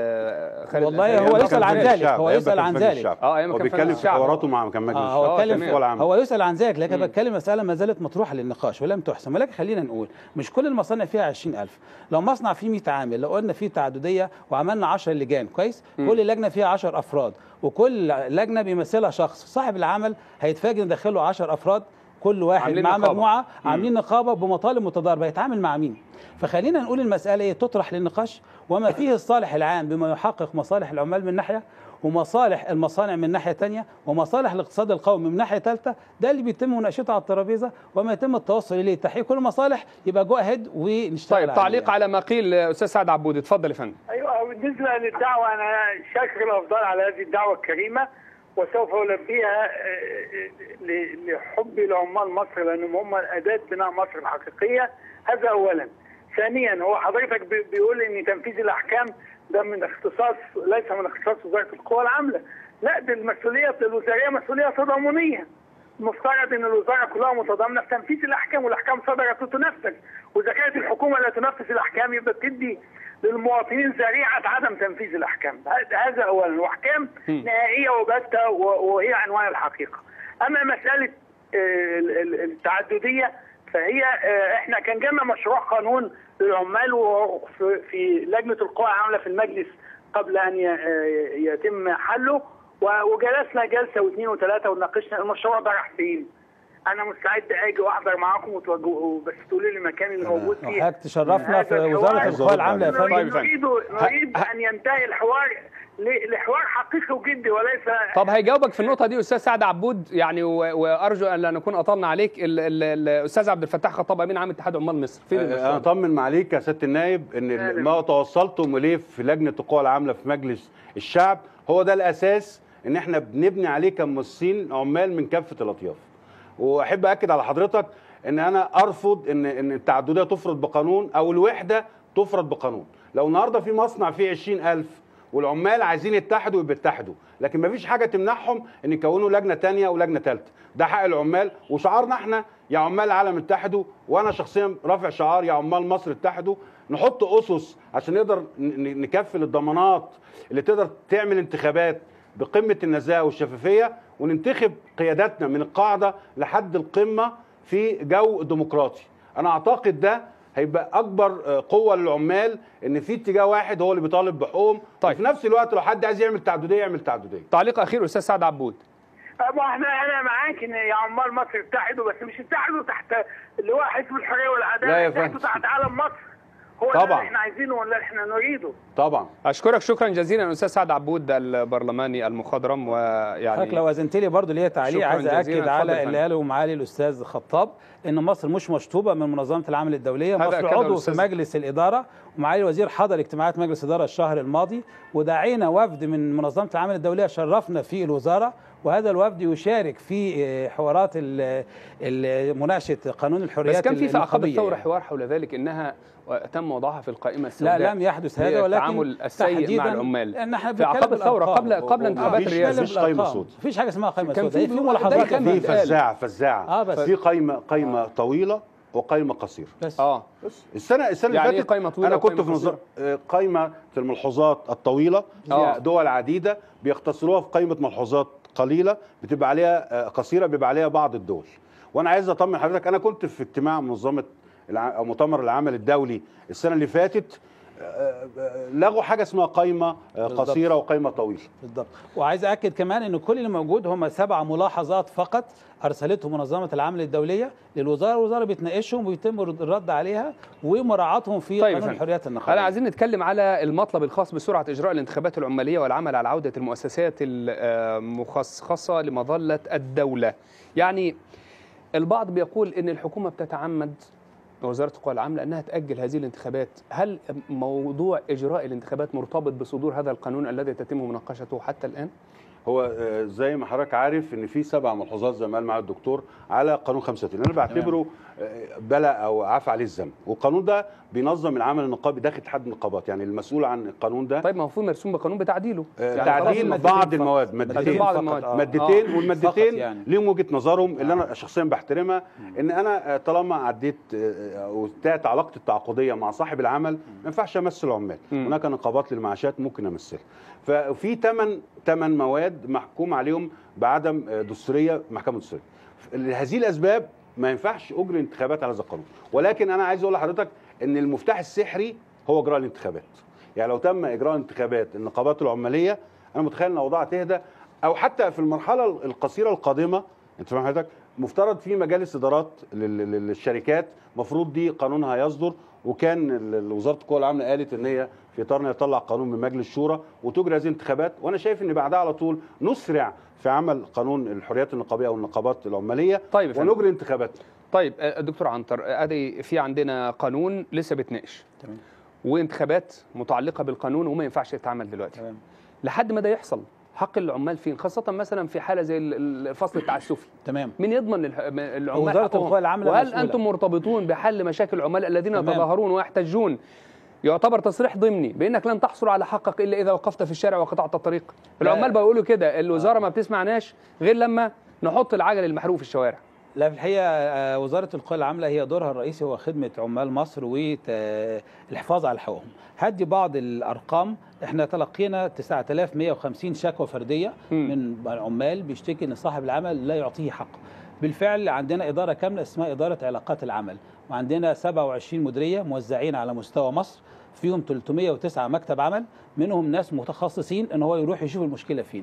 ال- خالد والله الأزهري. هو أيام يسأل كان عن في ذلك. الشعب. هو أيام يسأل كان عن في مجلس ذلك. الشعب. اه ايام هو كان في بيتكلم في الشعب. حواراته مع كان مجلس آه الشعب. هو آه، اتكلم تمام. العامة. هو يسأل عن ذلك لكن بتكلم مسألة ما زالت مطروحة للنقاش ولم تحسم ولكن خلينا نقول مش كل المصانع فيها 20000 لو مصنع فيه 100 عامل لو قلنا فيه تعددية وعملنا 10 لجان كويس كل لجنة فيها 10 أفراد وكل لجنة بيمثلها شخص صاحب العمل هيتفاجئ ان داخله 10 أفراد كل واحد عاملين مع نقابة. مجموعة عاملين نقابة بمطالب متضاربة هيتعامل مع مين فخلينا نقول المسألة ايه تطرح للنقاش وما فيه الصالح العام بما يحقق مصالح العمال من ناحية ومصالح المصانع من ناحيه تانية ومصالح الاقتصاد القومي من ناحيه ثالثه ده اللي بيتم مناقشته على الترابيزه وما يتم التوصل اليه تحقيق كل المصالح يبقى جو اهيد ونشتغل طيب عليه تعليق يعني. على ما قيل استاذ سعد عبود اتفضل يا فندم ايوه بالنسبه للدعوه انا شاكر الافضل على هذه الدعوه الكريمه وسوف البيها آه، آه، ل- لحب العمال مصر لانهم هم اداه بناء مصر الحقيقيه هذا اولا. ثانيا هو حضرتك بي- بيقول ان تنفيذ الاحكام ده من اختصاص ليس من اختصاص وزاره القوى العامله. لا دي المسؤوليه الوزاريه مسؤوليه تضامنيه. المفترض ان الوزاره كلها متضامنه في تنفيذ الاحكام والاحكام صدرت وتنفذ واذا كانت الحكومه لا تنفذ الاحكام يبقى بتدي للمواطنين ذريعه عدم تنفيذ الاحكام هذا- هذا اولا واحكام نهائيه وباته و- وهي عنوان الحقيقه اما مساله آه، ال- ال- التعدديه فهي آه، احنا كان جالنا مشروع قانون للعمال وفي في لجنه القوى العامله في المجلس قبل ان ي- آه، يتم حله و- وجلسنا جلسه واثنين وثلاثه وناقشنا المشروع ده راح فين؟ انا مستعد اجي واحضر معاكم وتوجهوا بس تقولوا لي المكان اللي موجود فيه وحضرتك تشرفنا هذا في الحوار. وزاره عايز القوى أرد العامله يا عليه. فندم طيب، نريد نريد ان ينتهي الحوار ل- لحوار حقيقي وجدي وليس طب هيجاوبك في النقطه دي استاذ سعد عبود يعني و- وارجو ان لا نكون اطلنا عليك ال- ال- الاستاذ عبد الفتاح خطاب امين عام اتحاد عمال مصر فين انا المشروع ده؟ اطمن معاليك يا سياده النائب ان ال- ما توصلتم اليه في لجنه القوى العامله في مجلس الشعب هو ده الاساس ان احنا بنبني عليه كممثلين عمال من كافه الاطياف واحب اكد على حضرتك ان انا ارفض ان ان التعدديه تفرض بقانون او الوحده تفرض بقانون لو النهارده في مصنع فيه 20000 والعمال عايزين يتحدوا يبقى يتحدوا لكن مفيش حاجه تمنعهم ان يكونوا لجنه تانية ولجنه ثالثه ده حق العمال وشعارنا احنا يا عمال العالم اتحدوا وانا شخصيا رافع شعار يا عمال مصر اتحدوا نحط اسس عشان نقدر ن- ن- نكفل الضمانات اللي تقدر تعمل انتخابات بقمه النزاهه والشفافيه وننتخب قياداتنا من القاعده لحد القمه في جو ديمقراطي انا اعتقد ده هيبقى اكبر آه، قوه للعمال ان في اتجاه واحد هو اللي بيطالب بحقوقهم طيب. وفي نفس الوقت لو حد عايز يعمل تعدديه يعمل تعدديه تعليق اخير استاذ سعد عبود ما احنا انا معاك ان يا عمال مصر اتحدوا بس مش اتحدوا تحت اللي هو حزب الحريه لا يا والعداله فندم. اتحدوا تحت علم مصر هو ده طبعاً. اللي احنا عايزينه ولا اللي احنا نريده طبعا اشكرك شكرا جزيلا استاذ سعد عبود البرلماني المخضرم حضرتك ويعني لو اذنت لي برضه ليا تعليق شكراً عايز جزيلاً. اكد اتفضل على يا اللي فندم. قاله معالي الاستاذ خطاب ان مصر مش مشطوبه من منظمه العمل الدوليه هذا مصر أكده عضو في الأستاذ- مجلس الاداره ومعالي الوزير حضر اجتماعات مجلس الاداره الشهر الماضي ودعينا وفد من منظمه العمل الدوليه شرفنا في الوزاره وهذا الوفد يشارك في آه، حوارات ال- ال- مناقشه قانون الحريات بس كان في في عقب النقابية الثوره يعني. حوار حول ذلك انها تم وضعها في القائمه لا السوداء لم يحدث هي هذا ولكن التعامل السيء مع تحديداً العمال لان احنا في عقب بنتكلم الثوره بالأرقام. قبل قبل آه، انتخابات مفيش- الرئاسه مفيش قايمة بالأرقام. سوداء. مفيش حاجه اسمها قائمه كان في سوداء في بيقولوا ده ملاحظات كان في بيتقال. فزاعه فزاعه آه، بس. في قايمه قايمه طويله وقايمه قصيره بس اه السنه السنه يعني اللي إيه فاتت قايمة طويلة انا كنت وقايمة في نظام آه، قايمه الملحوظات الطويله آه. فيها دول عديده بيختصروها في قايمه ملحوظات قليله بتبقى عليها آه، قصيره بيبقى عليها بعض الدول وانا عايز اطمن حضرتك انا كنت في اجتماع منظمه الع- او مؤتمر العمل الدولي السنه اللي فاتت آه، آه، لغوا حاجه اسمها قايمه آه، بالضبط. قصيره وقايمه طويله بالضبط وعايز اكد كمان ان كل اللي موجود هم سبع ملاحظات فقط ارسلتهم منظمه العمل الدوليه للوزاره الوزاره بتناقشهم ويتم الرد عليها ومراعاتهم في طيب يا قانون فندم. الحريات النقابيه هلا عايزين نتكلم على المطلب الخاص بسرعه اجراء الانتخابات العماليه والعمل على عوده المؤسسات المخصصه لمظله الدوله يعني البعض بيقول ان الحكومه بتتعمد وزاره القوى العامله انها تاجل هذه الانتخابات هل موضوع اجراء الانتخابات مرتبط بصدور هذا القانون الذي تتم مناقشته حتى الان هو آه، زي ما حضرتك عارف ان في سبع ملحوظات زي ما قال معالي الدكتور على قانون 35 انا بعتبره آه، بلا او عفى عليه الذنب والقانون ده بينظم العمل النقابي داخل اتحاد النقابات يعني المسؤول عن القانون ده طيب ما هو في مرسوم بقانون بتعديله آه، يعني خلاص تعديل المادتين بعض فقط. المواد مادتين مادتين بعض فقط، المواد. آه. مادتين فقط والمادتين يعني. ليهم وجهه نظرهم اللي انا شخصيا بحترمها ان انا آه، طالما عديت آه، او انتهت علاقتي التعاقديه مع صاحب العمل ما ينفعش امثل عمال مم. هناك نقابات للمعاشات ممكن امثلها ففي ثمان ثمان مواد محكوم عليهم بعدم آه، دستوريه محكمه دستوريه لهذه الاسباب ما ينفعش اجري انتخابات على هذا القانون ولكن انا عايز اقول لحضرتك ان المفتاح السحري هو اجراء الانتخابات يعني لو تم اجراء انتخابات النقابات العماليه انا متخيل ان الاوضاع تهدى او حتى في المرحله القصيره القادمه انت فاهم حضرتك مفترض في مجالس ادارات لل- لل- للشركات مفروض دي قانونها يصدر وكان ال- ال- وزاره القوى العامله قالت ان هي في اطار ان يطلع قانون من مجلس الشورى وتجري هذه الانتخابات وانا شايف ان بعدها على طول نسرع في عمل قانون الحريات النقابيه او النقابات العماليه طيب يا فندم. ونجري انتخابات طيب آه، دكتور عنتر آه، ادي في عندنا قانون لسه بيتناقش تمام. وانتخابات متعلقه بالقانون وما ينفعش يتعمل دلوقتي تمام. لحد ما ده يحصل حق العمال فين خاصه مثلا في حاله زي ال- ال- الفصل التعسفي تمام مين يضمن للح- العمال وزارة حقهم؟ القوى العاملة وهل مسؤولة. انتم مرتبطون بحل مشاكل العمال الذين تمام. يتظاهرون ويحتجون يعتبر تصريح ضمني بانك لن تحصل على حقك الا اذا وقفت في الشارع وقطعت الطريق العمال بيقولوا كده الوزاره ما بتسمعناش غير لما نحط العجل المحروق في الشوارع لا في الحقيقه آه، وزاره القوى العامله هي دورها الرئيسي هو خدمه عمال مصر والحفاظ على حقوقهم. هدي بعض الارقام احنا تلقينا 9150 شكوى فرديه مم. من العمال بيشتكي ان صاحب العمل لا يعطيه حقه. بالفعل عندنا اداره كامله اسمها اداره علاقات العمل وعندنا 27 مديريه موزعين على مستوى مصر فيهم 309 مكتب عمل منهم ناس متخصصين ان هو يروح يشوف المشكله فين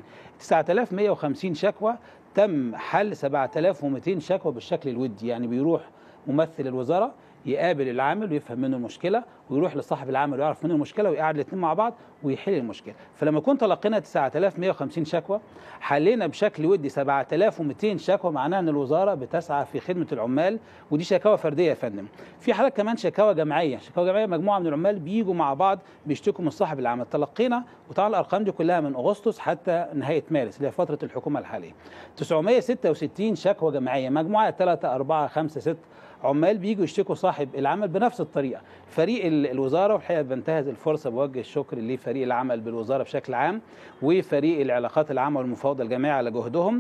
9150 شكوى تم حل 7200 شكوى بالشكل الودي يعني بيروح ممثل الوزاره يقابل العامل ويفهم منه المشكله ويروح لصاحب العمل ويعرف منه المشكله ويقعد الاثنين مع بعض ويحل المشكله فلما كنت لقينا 9150 شكوى حلينا بشكل ودي 7200 شكوى معناها ان الوزاره بتسعى في خدمه العمال ودي شكاوى فرديه يا فندم في حالات كمان شكاوى جماعيه شكاوى جماعيه مجموعه من العمال بيجوا مع بعض بيشتكوا من صاحب العمل تلقينا وطبعا الارقام دي كلها من اغسطس حتى نهايه مارس اللي هي فتره الحكومه الحاليه 966 شكوى جماعيه مجموعه 3 4 5 6 عمال بيجوا يشتكوا صاحب العمل بنفس الطريقه فريق ال- الوزاره والحقيقه بنتهز الفرصه بوجه الشكر لفريق العمل بالوزاره بشكل عام وفريق العلاقات العامه والمفاوضه الجماعيه على جهدهم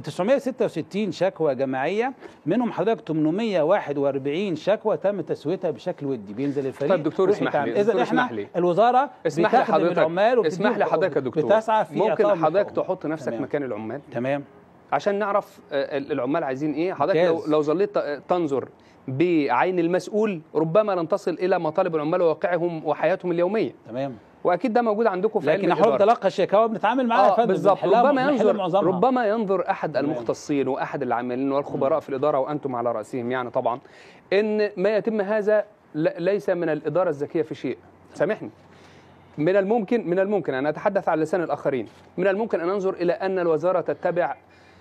966 شكوى جماعيه منهم حضرتك 841 شكوى تم تسويتها بشكل ودي بينزل الفريق طيب دكتور يروح اسمح لي، يتعامل. دكتور اذا احنا اسمح لي. الوزاره اسمح لي بتخدم حضرتك العمال وبتديهم اسمح لي حضرتك يا دكتور بتسعى في ممكن إعطائهم حضرتك حقوقهم. تحط نفسك تمام. مكان العمال تمام عشان نعرف آه، العمال عايزين ايه حضرتك لو ممتاز. لو ظليت تنظر بعين المسؤول ربما لن تصل الى مطالب العمال وواقعهم وحياتهم اليوميه تمام واكيد ده موجود عندكم في علم لكن احنا الإدارة. بنتلقى الشكاوى بنتعامل معاها يا اه فندم بالظبط بنحلها- ربما بنحل ينظر معظمها. ربما ينظر احد تمام. المختصين واحد العاملين والخبراء في الاداره وانتم على راسهم يعني طبعا ان ما يتم هذا ل- ليس من الاداره الذكيه في شيء سامحني من الممكن من الممكن ان اتحدث على لسان الاخرين من الممكن ان ننظر الى ان الوزاره تتبع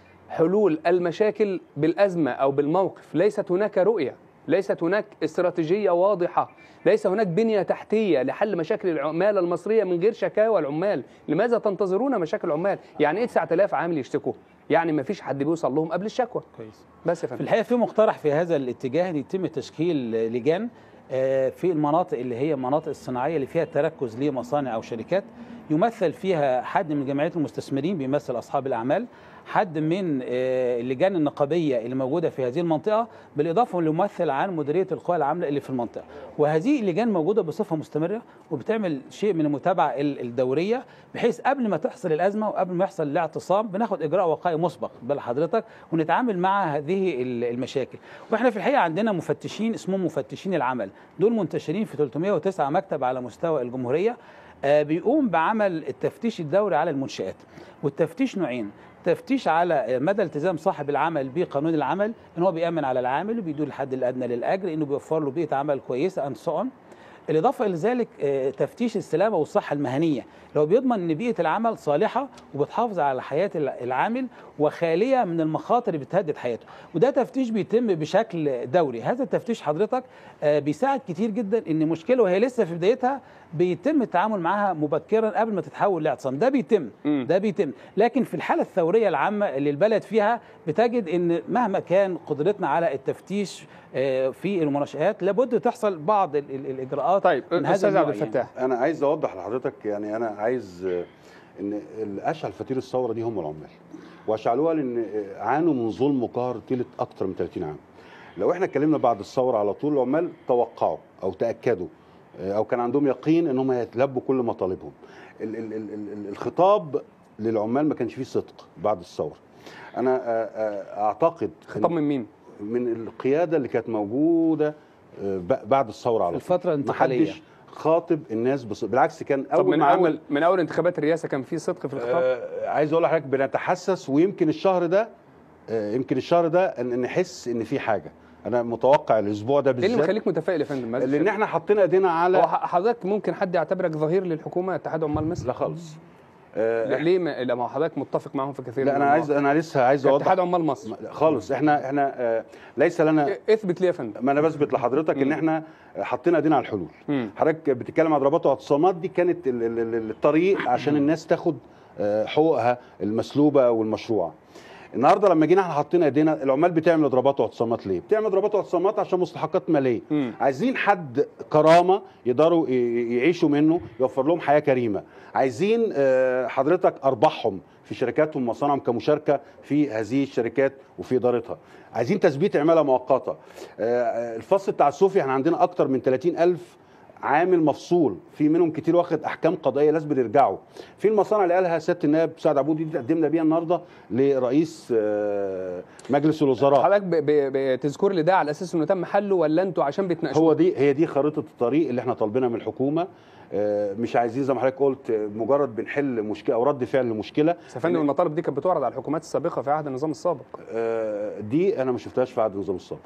حلول المشاكل بالازمه او بالموقف ليست هناك رؤيه ليست هناك استراتيجيه واضحه ليس هناك بنيه تحتيه لحل مشاكل العمال المصريه من غير شكاوى العمال لماذا تنتظرون مشاكل العمال يعني ايه 9000 عامل يشتكوا يعني ما فيش حد بيوصل لهم قبل الشكوى كويس بس يا في فندم الحقيقه في مقترح في هذا الاتجاه ان يتم تشكيل لجان آه، في المناطق اللي هي المناطق الصناعيه اللي فيها تركز لمصانع او شركات يمثل فيها حد من جمعيه المستثمرين بيمثل اصحاب الاعمال حد من آه، اللجان النقابيه اللي موجوده في هذه المنطقه بالاضافه لممثل عن مديريه القوى العامله اللي في المنطقه وهذه اللجان موجوده بصفه مستمره وبتعمل شيء من المتابعه ال- الدوريه بحيث قبل ما تحصل الازمه وقبل ما يحصل الاعتصام بناخد اجراء وقائي مسبق بل حضرتك ونتعامل مع هذه ال- المشاكل واحنا في الحقيقه عندنا مفتشين اسمهم مفتشين العمل دول منتشرين في 309 مكتب على مستوى الجمهوريه آه، بيقوم بعمل التفتيش الدوري على المنشآت والتفتيش نوعين تفتيش على مدى التزام صاحب العمل بقانون العمل ان هو بيامن على العامل وبيدور الحد الادنى للاجر انه بيوفر له بيئه عمل كويسه اند سو الاضافه الى ذلك آه، تفتيش السلامه والصحه المهنيه لو بيضمن ان بيئه العمل صالحه وبتحافظ على حياه الع- العامل وخاليه من المخاطر اللي بتهدد حياته وده تفتيش بيتم بشكل دوري هذا التفتيش حضرتك آه، بيساعد كتير جدا ان مشكله وهي لسه في بدايتها بيتم التعامل معها مبكرا قبل ما تتحول لاعتصام ده بيتم مم. ده بيتم لكن في الحاله الثوريه العامه اللي البلد فيها بتجد ان مهما كان قدرتنا على التفتيش آه، في المناشآت لابد تحصل بعض ال- ال- الاجراءات طيب من هذا استاذ عبد النوع يعني. الفتاح انا عايز اوضح لحضرتك يعني انا عايز آه، ان اللي اشعل فتيل الثوره دي هم العمال واشعلوها لان آه، عانوا من ظلم وقهر طيله اكتر من 30 عام لو احنا اتكلمنا بعد الثوره على طول العمال توقعوا او تاكدوا آه، او كان عندهم يقين ان هم هيتلبوا كل مطالبهم ال- ال- ال- ال- الخطاب للعمال ما كانش فيه صدق بعد الثوره انا آه، آه، اعتقد إن- خطاب من مين من القياده اللي كانت موجوده آه، ب- بعد الثوره على طول الفترة الانتقالية. محدش خاطب الناس بص... بالعكس كان طب اول من ما اول من اول انتخابات الرئاسه كان في صدق في الخطاب آه عايز اقول لحضرتك بنتحسس ويمكن الشهر ده آه يمكن الشهر ده ان إن نحس ان في حاجه انا متوقع الاسبوع ده ايه اللي بالذات مخليك متفائل يا فندم ماذا لان شايف؟ احنا حطينا ايدينا هو على ح- حضرتك ممكن حد يعتبرك ظهير للحكومه اتحاد عمال مصر لا خالص لا، آه ليه ما لما حضرتك متفق معاهم في كثير لا من انا عايز المواقف؟ انا لسه عايز كاتحاد اوضح عمال مصر لا، خالص احنا احنا آه ليس لنا اثبت ليه يا فندم ما انا بثبت لحضرتك ان احنا حطينا ايدينا على الحلول مم. حضرتك بتتكلم عن ضربات واعتصامات دي كانت ال- ال- ال- الطريق عشان الناس تاخد آه، حقوقها المسلوبه والمشروعه النهارده لما جينا احنا حطينا ايدينا العمال بتعمل اضرابات واعتصامات ليه؟ بتعمل ضربات واعتصامات عشان مستحقات ماليه مم. عايزين حد كرامه يقدروا ي- ي- يعيشوا منه يوفر لهم حياه كريمه عايزين آه، حضرتك ارباحهم في شركاتهم ومصانعهم كمشاركه في هذه الشركات وفي ادارتها عايزين تثبيت عماله مؤقته آه، الفصل التعسفي احنا عندنا اكتر من 30 الف عامل مفصول في منهم كتير واخد احكام قضائيه لازم يرجعوا في المصانع اللي قالها سياده النائب سعد عبودي دي قدمنا بيها النهارده لرئيس آه، مجلس الوزراء حضرتك ب- ب- بتذكر لي ده على اساس انه تم حله ولا انتوا عشان بتناقشوا هو دي هي دي خريطه الطريق اللي احنا طالبينها من الحكومه آه، مش عايزين زي ما حضرتك قلت آه، مجرد بنحل مشكله او رد فعل لمشكله بس يا فندم المطالب دي كانت بتعرض على الحكومات السابقه في عهد النظام السابق آه، دي انا ما شفتهاش في عهد النظام السابق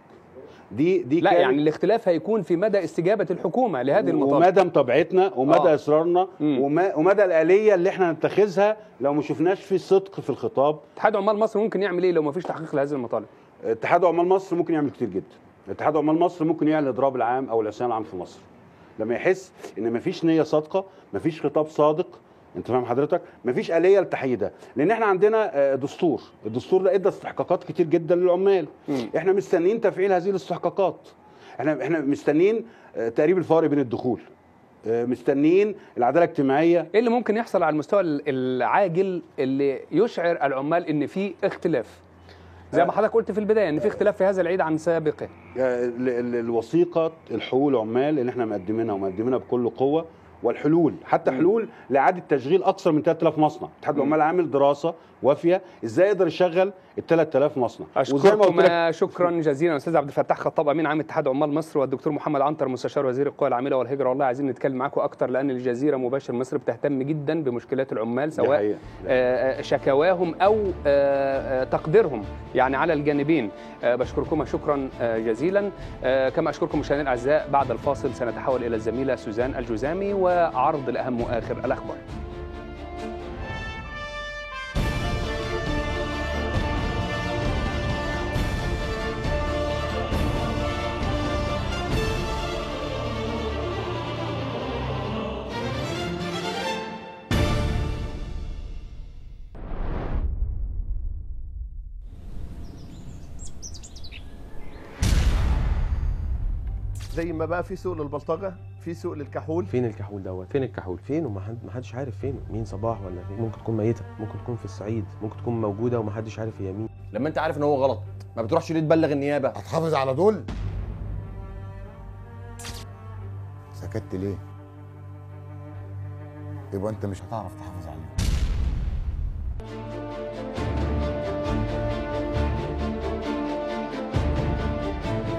دي دي لا كانت- يعني الاختلاف هيكون في مدى استجابه الحكومه لهذه المطالب ومدى متابعتنا ومدى آه. اصرارنا مم. وما- ومدى الاليه اللي احنا نتخذها لو ما شفناش في صدق في الخطاب اتحاد عمال مصر ممكن يعمل ايه لو ما فيش تحقيق لهذه المطالب اتحاد عمال مصر ممكن يعمل كتير جدا اتحاد عمال مصر ممكن يعمل الاضراب العام او العصيان العام في مصر لما يحس ان مفيش نيه صادقه مفيش خطاب صادق انت فاهم حضرتك مفيش اليه لتحقيق ده لان احنا عندنا آه، دستور الدستور ده ادى استحقاقات كتير جدا للعمال مم. احنا مستنيين تفعيل هذه الاستحقاقات احنا احنا مستنيين آه، تقريب الفقر بين الدخول آه، مستنيين العداله الاجتماعيه ايه اللي ممكن يحصل على المستوى ال- العاجل اللي يشعر العمال ان في اختلاف زي ما حضرتك قلت في البدايه ان في اختلاف في هذا العيد عن سابقه آه، ال- ال- الوثيقه الحقوق العمال اللي احنا مقدمينها ومقدمينها بكل قوه والحلول حتى حلول لاعاده تشغيل اكثر من 3000 مصنع اتحاد العمال عامل دراسه وافيه ازاي يقدر يشغل ال 3000 مصنع وزي ما قلت لك اشكركم شكرا جزيلا استاذ عبد الفتاح خطاب امين عام اتحاد عمال مصر والدكتور محمد عنتر مستشار وزير القوى العامله والهجره والله عايزين نتكلم معاكم اكتر لان الجزيره مباشر مصر بتهتم جدا بمشكلات العمال دي سواء حقيقة. آه، آه، شكواهم او آه، آه، تقديرهم يعني على الجانبين آه، بشكركم شكرا آه، جزيلا آه، كما اشكركم مشاهدينا الاعزاء بعد الفاصل سنتحول الى الزميله سوزان الجزامي وعرض الاهم واخر الاخبار زي ما بقى في سوق للبلطجه في سوق للكحول فين الكحول دوت فين الكحول فين وما حد- ما حدش عارف فين مين صباح ولا فين ممكن تكون ميته ممكن تكون في الصعيد ممكن تكون موجوده وما حدش عارف هي مين لما انت عارف ان هو غلط ما بتروحش ليه تبلغ النيابه هتحافظ على دول سكت ليه يبقى انت مش هتعرف تحافظ عليهم